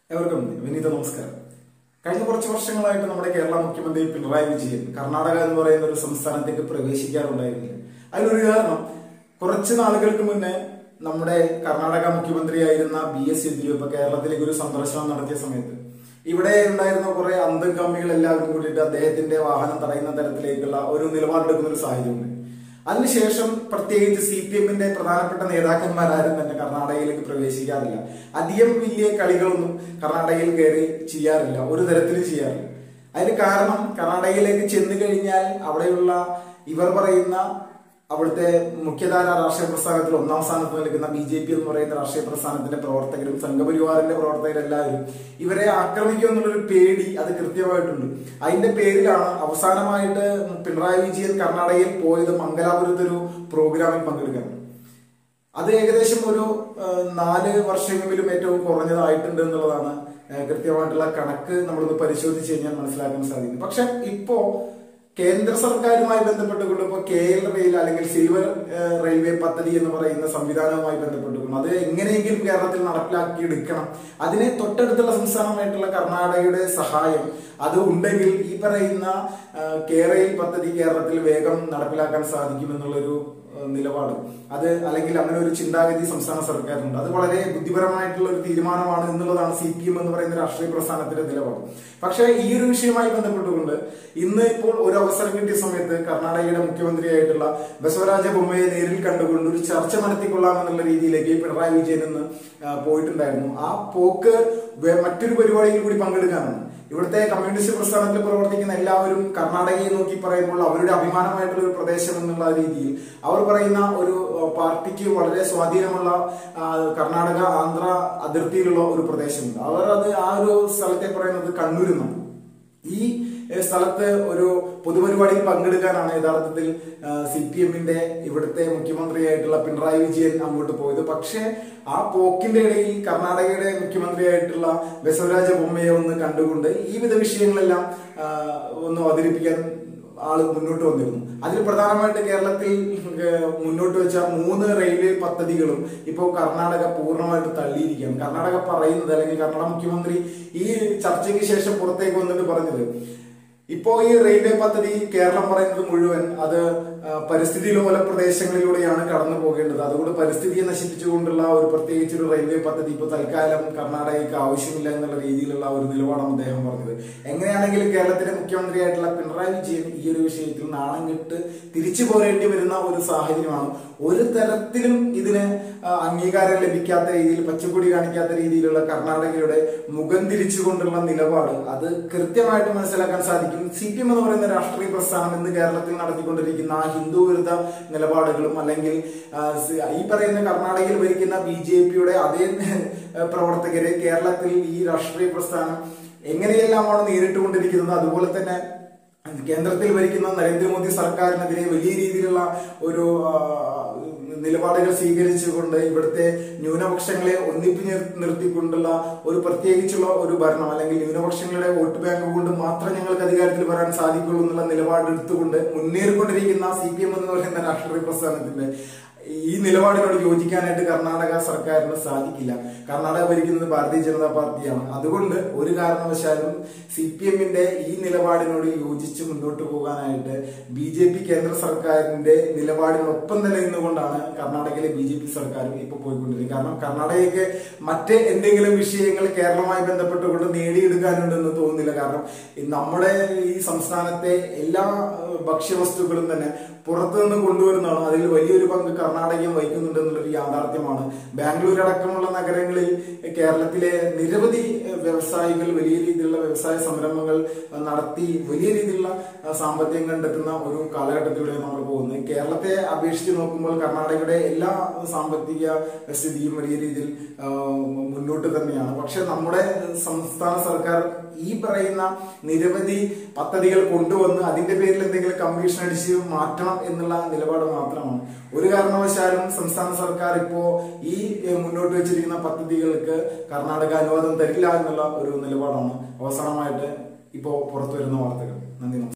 എവർക്കും വിനീത നമസ്കാരം കഴിഞ്ഞ കുറച്ച് വർഷങ്ങളായിട്ട് നമ്മുടെ കേരള മുഖ്യമന്ത്രി പിണറായി വിജയൻ കർണാടക എന്ന് പറയുന്ന ഒരു സംസ്ഥാനത്തേക്ക് പ്രവേശിക്കാറുണ്ടായിരുന്നില്ല അതിനൊരു കാരണം കുറച്ച് നാളുകൾക്ക് മുന്നേ നമ്മുടെ കർണാടക മുഖ്യമന്ത്രിയായിരുന്ന ബി എസ് യെദ്യൂരപ്പ കേരളത്തിലേക്ക് ഒരു സന്ദർശനം നടത്തിയ സമയത്ത് ഇവിടെ ഉണ്ടായിരുന്ന കുറെ അന്തംഗമികൾ എല്ലാവരും കൂടിയിട്ട് അദ്ദേഹത്തിന്റെ വാഹനം തടയുന്ന തരത്തിലേക്കുള്ള ഒരു നിലപാടെടുക്കുന്ന ഒരു സാഹചര്യമുണ്ട് അതിനുശേഷം പ്രത്യേകിച്ച് സി പി എമ്മിന്റെ പ്രധാനപ്പെട്ട നേതാക്കന്മാരാരും തന്നെ കർണാടകയിലേക്ക് പ്രവേശിക്കാറില്ല അധികം വലിയ കളികളൊന്നും കർണാടകയിൽ കയറി ചെയ്യാറില്ല ഒരു തരത്തിലും ചെയ്യാറില്ല അതിന് കാരണം കർണാടകയിലേക്ക് ചെന്ന് കഴിഞ്ഞാൽ അവിടെയുള്ള ഇവർ പറയുന്ന അവിടുത്തെ മുഖ്യധാര രാഷ്ട്രീയ പ്രസ്ഥാനത്തിൽ ഒന്നാം സ്ഥാനത്ത് നിൽക്കുന്ന ബി ജെ പി എന്ന് പറയുന്ന രാഷ്ട്രീയ പ്രസ്ഥാനത്തിന്റെ പ്രവർത്തകരും സംഘപരിവാറിന്റെ പ്രവർത്തകരെല്ലാവരും ഇവരെ ആക്രമിക്കും എന്നുള്ളൊരു പേടി അത് കൃത്യമായിട്ടുണ്ട് അതിന്റെ പേരിലാണ് അവസാനമായിട്ട് പിണറായി വിജയൻ കർണാടകയിൽ പോയത് മംഗലാപുരത്ത് ഒരു പ്രോഗ്രാമിൽ പങ്കെടുക്കാൻ അത് ഏകദേശം ഒരു ആ, നാല് വർഷമെങ്കിലും ഏറ്റവും കുറഞ്ഞതായിട്ടുണ്ട് എന്നുള്ളതാണ് ആ, കൃത്യമായിട്ടുള്ള കണക്ക് നമ്മളൊന്ന് പരിശോധിച്ച് കഴിഞ്ഞാൽ മനസ്സിലാക്കാൻ സാധിക്കും പക്ഷെ ഇപ്പോ കേന്ദ്ര സർക്കാരുമായി ബന്ധപ്പെട്ടുകൊണ്ട് ഇപ്പോൾ കെ എൽ റെയിൽ അല്ലെങ്കിൽ സിൽവർ ആ, റെയിൽവേ പദ്ധതി എന്ന് പറയുന്ന സംവിധാനവുമായി ബന്ധപ്പെട്ടുകൊണ്ട് അത് എങ്ങനെയെങ്കിലും കേരളത്തിൽ നടപ്പിലാക്കി എടുക്കണം അതിന് തൊട്ടടുത്തുള്ള സംസ്ഥാനമായിട്ടുള്ള കർണാടകയുടെ സഹായം അത് ഉണ്ടെങ്കിൽ ഈ പറയുന്ന ആ, കെ റെയിൽ പദ്ധതി കേരളത്തിൽ വേഗം നടപ്പിലാക്കാൻ സാധിക്കുമെന്നുള്ളൊരു ഏഹ് നിലപാട് അത് അല്ലെങ്കിൽ അങ്ങനെ ഒരു ചിന്താഗതി സംസ്ഥാന സർക്കാരിനുണ്ട് അത് വളരെ ബുദ്ധിപരമായിട്ടുള്ള ഒരു തീരുമാനമാണ് എന്നുള്ളതാണ് സി പി എം എന്ന് പറയുന്ന രാഷ്ട്രീയ പ്രസ്ഥാനത്തിന്റെ നിലപാട് പക്ഷേ ഈ ഒരു വിഷയവുമായി ബന്ധപ്പെട്ടുകൊണ്ട് ഇന്ന് ഇപ്പോൾ ഒരു അവസരം കിട്ടിയ സമയത്ത് കർണാടകയുടെ മുഖ്യമന്ത്രിയായിട്ടുള്ള ബസവരാജ ബൊമ്മയെ നേരിൽ കണ്ടുകൊണ്ട് ഒരു ചർച്ച നടത്തിക്കൊള്ളാം എന്നുള്ള രീതിയിലേക്ക് പിണറായി വിജയൻ ഇന്ന് ആ, പോയിട്ടുണ്ടായിരുന്നു ആ പോക്ക് വേ- മറ്റൊരു പരിപാടിയിൽ കൂടി പങ്കെടുക്കാനാണ് ഇവിടുത്തെ കമ്മ്യൂണിസ്റ്റ് പ്രസ്ഥാനത്തിൽ പ്രവർത്തിക്കുന്ന എല്ലാവരും കർണാടകയെ നോക്കി പറയുമ്പോൾ അവരുടെ അഭിമാനമായിട്ടുള്ള ഒരു പ്രദേശം എന്നുള്ള രീതിയിൽ അവർ പറയുന്ന ഒരു അഹ്, പാർട്ടിക്ക് വളരെ സ്വാധീനമുള്ള ആ, കർണാടക ആന്ധ്ര അതിർത്തിയിലുള്ള ഒരു പ്രദേശമുണ്ട് അവർ അത് ആ ഒരു സ്ഥലത്തെ പറയുന്നത് കണ്ണൂരെന്നാണ് ഈ എഹ്, സ്ഥലത്ത് ഒരു പൊതുപരിപാടിയിൽ പങ്കെടുക്കാനാണ് യഥാർത്ഥത്തിൽ സി പി എമ്മിന്റെ ഇവിടുത്തെ മുഖ്യമന്ത്രിയായിട്ടുള്ള പിണറായി വിജയൻ അങ്ങോട്ട് പോയത് പക്ഷേ ആ പോക്കിന്റെ ഇടയിൽ കർണാടകയുടെ മുഖ്യമന്ത്രിയായിട്ടുള്ള ബസവരാജ ബൊമ്മയെ ഒന്ന് കണ്ടുകൊണ്ട് ഈ വിധ വിഷയങ്ങളെല്ലാം ആ, ഒന്ന് അവതരിപ്പിക്കാൻ ആള് മുന്നോട്ട് വന്നിരുന്നു അതിൽ പ്രധാനമായിട്ട് കേരളത്തിൽ ഏഹ്, മുന്നോട്ട് വെച്ച മൂന്ന് റെയിൽവേ പദ്ധതികളും ഇപ്പോൾ കർണാടക പൂർണ്ണമായിട്ട് തള്ളിയിരിക്കുകയാണ് കർണാടക പറയുന്നത് അല്ലെങ്കിൽ കർണാടക മുഖ്യമന്ത്രി ഈ ചർച്ചയ്ക്ക് ശേഷം പുറത്തേക്ക് വന്നിട്ട് പറഞ്ഞത് ഇപ്പോ ഈ റെയിൽവേ പദ്ധതി കേരളം പറയുന്നത് മുഴുവൻ അത് ആ, പരിസ്ഥിതി ലോല പ്രദേശങ്ങളിലൂടെയാണ് കടന്നു പോകേണ്ടത് അതുകൊണ്ട് പരിസ്ഥിതിയെ നശിപ്പിച്ചുകൊണ്ടുള്ള ഒരു പ്രത്യേകിച്ച് ഒരു റെയിൽവേ പദ്ധതി ഇപ്പോൾ തൽക്കാലം കർണാടകയ്ക്ക് ആവശ്യമില്ല എന്നുള്ള രീതിയിലുള്ള ഒരു നിലപാടാണ് അദ്ദേഹം പറഞ്ഞത് എങ്ങനെയാണെങ്കിലും കേരളത്തിലെ മുഖ്യമന്ത്രിയായിട്ടുള്ള പിണറായി വിജയൻ ഈ ഒരു വിഷയത്തിൽ നാണം കെട്ട് തിരിച്ചു പോരേണ്ടി വരുന്ന ഒരു സാഹചര്യമാണ് ഒരു തരത്തിലും ഇതിന് ആ, അംഗീകാരം ലഭിക്കാത്ത രീതിയിൽ പച്ചക്കൊടി കാണിക്കാത്ത രീതിയിലുള്ള കർണാടകയുടെ മുഖം തിരിച്ചുകൊണ്ടുള്ള നിലപാട് അത് കൃത്യമായിട്ട് മനസ്സിലാക്കാൻ സാധിക്കും സി പി എം എന്ന് പറയുന്ന രാഷ്ട്രീയ പ്രസ്ഥാനം ഇന്ന് കേരളത്തിൽ നടത്തിക്കൊണ്ടിരിക്കുന്ന ആ ഹിന്ദു വിരുദ്ധ നിലപാടുകളും അല്ലെങ്കിൽ ആ, സി- ഈ പറയുന്ന കർണാടകയിൽ ഭരിക്കുന്ന ബി ജെ പിയുടെ അതേ ഏഹ്, പ്രവർത്തകരെ കേരളത്തിൽ ഈ രാഷ്ട്രീയ പ്രസ്ഥാനം എങ്ങനെയെല്ലാമാണ് നേരിട്ടുകൊണ്ടിരിക്കുന്നത് അതുപോലെ തന്നെ കേന്ദ്രത്തിൽ ഭരിക്കുന്ന നരേന്ദ്രമോദി സർക്കാരിനെതിരെ വലിയ രീതിയിലുള്ള ഒരു ആ, നിലപാടുകൾ സ്വീകരിച്ചുകൊണ്ട് ഇവിടുത്തെ ന്യൂനപക്ഷങ്ങളെ ഒന്നിപ്പിച്ച് നിർത്തിക്കൊണ്ടുള്ള ഒരു പ്രത്യേകിച്ചുള്ള ഒരു ഭരണം അല്ലെങ്കിൽ ന്യൂനപക്ഷങ്ങളുടെ വോട്ട് ബാങ്ക് കൊണ്ട് മാത്രം ഞങ്ങൾക്ക് അധികാരത്തിൽ വരാൻ സാധിക്കുള്ളൂ എന്നുള്ള നിലപാട് എടുത്തുകൊണ്ട് മുന്നേറിക്കൊണ്ടിരിക്കുന്ന സി പി എം എന്ന് പറയുന്ന രാഷ്ട്രീയ പ്രസ്ഥാനത്തിന്റെ ഈ നിലപാടിനോട് യോജിക്കാനായിട്ട് കർണാടക സർക്കാരിന് സാധിക്കില്ല കർണാടക ഭരിക്കുന്നത് ഭാരതീയ ജനതാ പാർട്ടിയാണ് അതുകൊണ്ട് ഒരു കാരണവശാലും സി പി എമ്മിന്റെ ഈ നിലപാടിനോട് യോജിച്ച് മുന്നോട്ട് പോകാനായിട്ട് ബി ജെ പി കേന്ദ്ര സർക്കാരിന്റെ നിലപാടിനൊപ്പം തന്നെ നിന്നുകൊണ്ടാണ് കർണാടകയിലെ ബി ജെ പി സർക്കാരും ഇപ്പോൾ പോയിക്കൊണ്ടിരിക്കുന്നത് കാരണം കർണാടകയ്ക്ക് മറ്റ് എന്തെങ്കിലും വിഷയങ്ങൾ കേരളവുമായി ബന്ധപ്പെട്ടുകൊണ്ട് നേടിയെടുക്കാനുണ്ടെന്ന് തോന്നുന്നില്ല കാരണം ഈ നമ്മുടെ ഈ സംസ്ഥാനത്തെ എല്ലാ ഏഹ്, ഭക്ഷ്യവസ്തുക്കളും തന്നെ പുറത്തു നിന്ന് കൊണ്ടുവരുന്നതാണ് അതിൽ വലിയൊരു പങ്ക് കർണാടകയും വഹിക്കുന്നുണ്ട് എന്നുള്ളൊരു യാഥാർത്ഥ്യമാണ് ബാംഗ്ലൂർ അടക്കമുള്ള നഗരങ്ങളിൽ കേരളത്തിലെ നിരവധി ഏഹ്, വ്യവസായികൾ വലിയ രീതിയിലുള്ള വ്യവസായ സംരംഭങ്ങൾ ഏഹ്, നടത്തി വലിയ രീതിയിലുള്ള ഏഹ്, സാമ്പത്തികം കണ്ടെത്തുന്ന ഒരു കാലഘട്ടത്തിലൂടെ നമ്മൾ പോകുന്നത് കേരളത്തെ അപേക്ഷിച്ച് നോക്കുമ്പോൾ കർണാടകയുടെ എല്ലാ സാമ്പത്തിക സ്ഥിതിയും വലിയ രീതിയിൽ ഏഹ്, മുന്നോട്ട് തന്നെയാണ് പക്ഷെ നമ്മുടെ സംസ്ഥാന സർക്കാർ ഈ പറയുന്ന നിരവധി പദ്ധതികൾ കൊണ്ടുവന്ന് അതിന്റെ പേരിൽ എന്തെങ്കിലും കമ്മീഷൻ അടിച്ച് മാറ്റണം എന്നുള്ള നിലപാട് മാത്രമാണ് ഒരു കാരണവശാലും സംസ്ഥാന സർക്കാർ ഇപ്പോ ഈ ഏഹ്, മുന്നോട്ട് വെച്ചിരിക്കുന്ന പദ്ധതികൾക്ക് കർണാടക അനുവാദം തരില്ല എന്നുള്ള ഒരു നിലപാടാണ് അവസാനമായിട്ട് ഇപ്പോ പുറത്തു വരുന്ന വാർത്തകൾ നന്ദി നമസ്കാരം